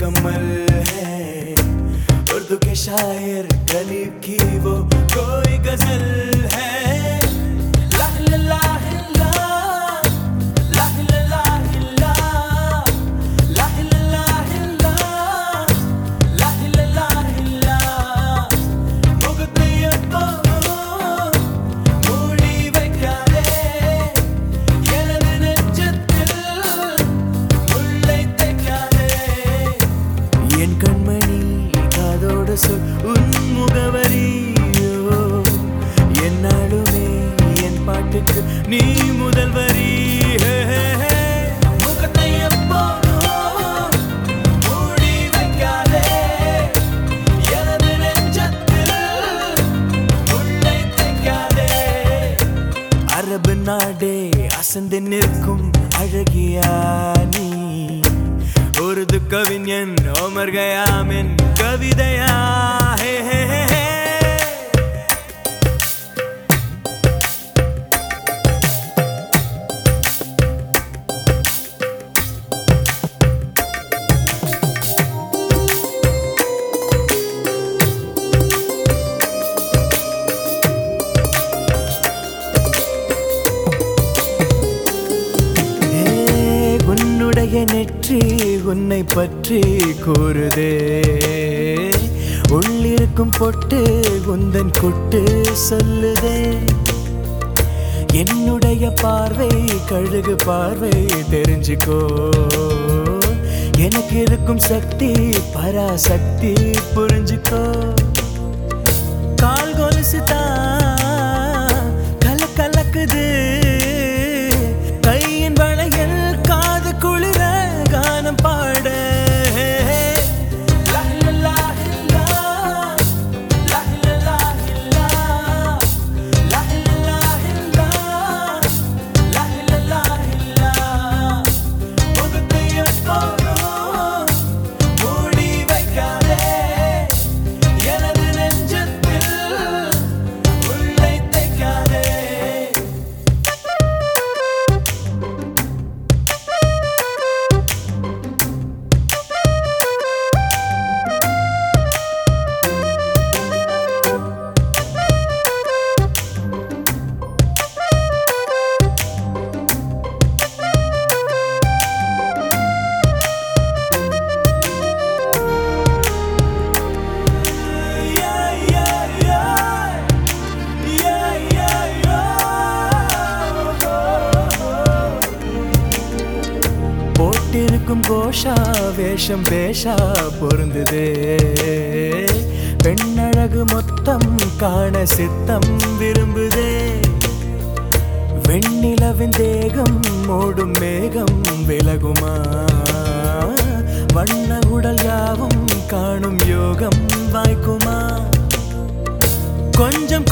मुकम्मल है उर्दू के शायर कलीब की वो कोई गजल है लाह ला लाह ला, लाह ला लाह ला, लाह ला लाह ला, लाह ला लाह ला. முகத்தை எப்போதும் மூடி வைக்காதே எனது நெஞ்சத்தில் முள்ளை தைக்காதே என் கண்மணி காதோடு சொல் உன் முகவரியோ என்னாலுமே என் பாட்டுக்கு நீ முதல் வரி ஹே, ஹே, ஹே. முகத்தை எப்போதும் மூடி வைக்காதே எனது நெஞ்சத்தில் முள்ளை தைக்காதே அரபு நாடே அசந்து நிற்கும் அழகியா நீ உருது கவிஞன் ஓமர் கயாமின் கவிதையா ஹே ஹே ஹே ஹே. ஏ, உன்னுடைய நெற்றி உன்னை பற்றி கூறுதே உள்ளிருக்கும் பொட்டு உந்தன் கொட்டு சொல்லுதே என்னுடைய பார்வை கழுகு பார்வை தெரிஞ்சுக்கோ எனக்கு இருக்கும் சக்தி பராசக்தி புரிஞ்சுக்கோ கால் கொலுசு தான் கல கலக்குது கையின் வளையல் காது குளிர கானம் பாட லாஹ் லா லாஹ் லா, லாஹ் லா லாஹ் லா, லாஹ் லா லாஹ் லா, லாஹ் லா லாஹ் லா. முகத்தை எப்போதும் மூடி வைக்காதே எனது நெஞ்சத்தில் உள்ளை தைக்காதே Yeah, yeah, yeah. Yeah, yeah, yeah. போட்டிருக்கும் கோஷா வேஷம் பேஷா பொருந்துதே பெண்ணழகு மொத்தம் காண சித்தம் விரும்புதே வெண்ணிலவின் தேகம் மூடும் மேகம் விலகுமா வண்ண உடல் யாவும் காணும் யோகம் வாய்க்குமா கொஞ்சம்